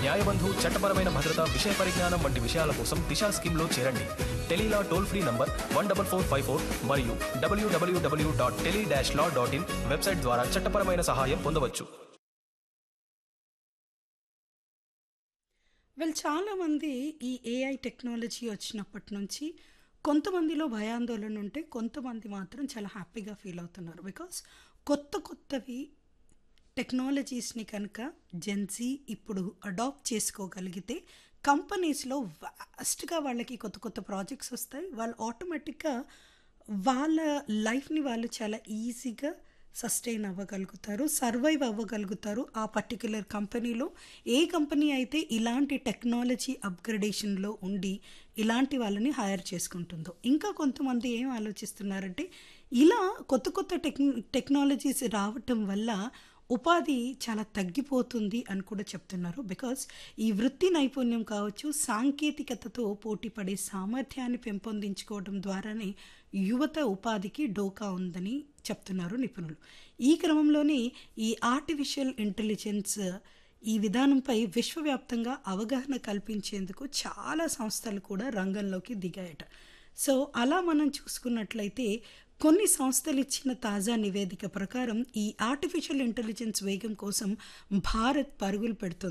న్యాయబంధు చట్టపరమైన భద్రత విషయ పరిజ్ఞానం వంటి విషయాల కోసం దిశా స్కీమ్లో చేరండి Tele Law toll free number one double four five four మరియు డబ్ల్యూడబ్ల్యూడబ్ల్యూ dot tele dash law dot in website ద్వారా చట్టపరమైన సహాయం పొందవచ్చు వెల్ చాలామంది ఈ ఏఐ టెక్నాలజీ వచ్చినప్పటి నుంచి కొంతమందిలో భయాందోళన ఉంటే కొంతమంది మాత్రం చాలా హ్యాపీగా ఫీల్ అవుతున్నారు బికాస్ కొత్త కొత్తవి టెక్నాలజీస్ని కనుక జెన్సీ ఇప్పుడు అడాప్ట్ చేసుకోగలిగితే కంపెనీస్లో వాస్ట్గా వాళ్ళకి కొత్త కొత్త ప్రాజెక్ట్స్ వస్తాయి వాళ్ళు ఆటోమేటిక్గా వాళ్ళ లైఫ్ని వాళ్ళు చాలా ఈజీగా సస్టైన్ అవ్వగలుగుతారు సర్వైవ్ అవ్వగలుగుతారు ఆ పర్టిక్యులర్ కంపెనీలో ఏ కంపెనీ అయితే ఇలాంటి టెక్నాలజీ అప్గ్రేడేషన్లో ఉండి ఇలాంటి వాళ్ళని హైర్ చేసుకుంటుందో ఇంకా కొంతమంది ఏం ఆలోచిస్తున్నారంటే ఇలా కొత్త కొత్త టెక్ టెక్నాలజీస్ రావటం వల్ల ఉపాధి చాలా తగ్గిపోతుంది అని కూడా చెప్తున్నారు బికాస్ ఈ వృత్తి నైపుణ్యం కావచ్చు సాంకేతికతతో పోటీపడే సామర్థ్యాన్ని పెంపొందించుకోవడం ద్వారానే యువత ఉపాధికి డోకా ఉందని చెప్తున్నారు నిపుణులు ఈ క్రమంలోనే ఈ ఆర్టిఫిషియల్ ఇంటెలిజెన్స్ ఈ విధానంపై విశ్వవ్యాప్తంగా అవగాహన కల్పించేందుకు చాలా సంస్థలు కూడా రంగంలోకి దిగాయట సో అలా మనం చూసుకున్నట్లయితే కొన్ని సంస్థలు ఇచ్చిన తాజా నివేదిక ప్రకారం ఈ ఆర్టిఫిషియల్ ఇంటెలిజెన్స్ వేగం కోసం భారత్ పరుగులు పెడుతుంది